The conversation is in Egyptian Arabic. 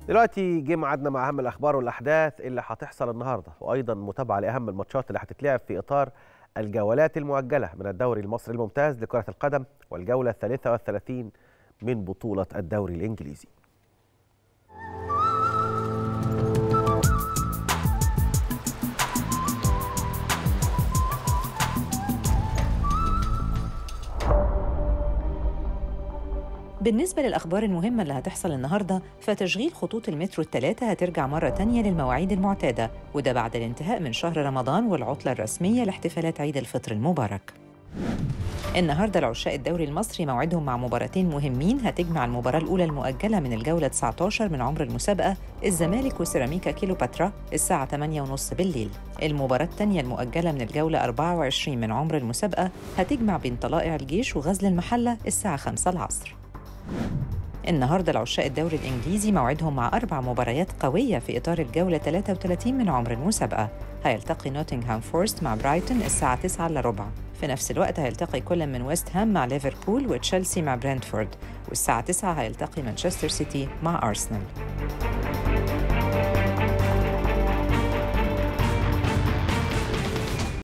دلوقتي جه ميعادنا مع اهم الاخبار والاحداث اللي هتحصل النهارده وايضا متابعه لاهم الماتشات اللي هتتلعب في اطار الجولات المؤجله من الدوري المصري الممتاز لكره القدم والجوله الثالثه والثلاثين من بطوله الدوري الانجليزي بالنسبة للأخبار المهمة اللي هتحصل النهاردة فتشغيل خطوط المترو الثلاثة هترجع مرة تانية للمواعيد المعتادة وده بعد الانتهاء من شهر رمضان والعطلة الرسمية لاحتفالات عيد الفطر المبارك النهارده العشاق الدوري المصري موعدهم مع مباراتين مهمين هتجمع المباراة الأولى المؤجلة من الجولة 19 من عمر المسابقة الزمالك وسيراميكا كيلوباترا الساعة 8:30 بالليل. المباراة الثانية المؤجلة من الجولة 24 من عمر المسابقة هتجمع بين طلائع الجيش وغزل المحلة الساعة 5 العصر. النهارده العشاق الدوري الانجليزي موعدهم مع اربع مباريات قويه في اطار الجوله 33 من عمر المسابقه هيلتقي نوتنغهام فورست مع برايتون الساعه 9 الا ربع في نفس الوقت هيلتقي كل من ويست هام مع ليفربول وتشيلسي مع برنتفورد والساعه 9 هيلتقي مانشستر سيتي مع ارسنال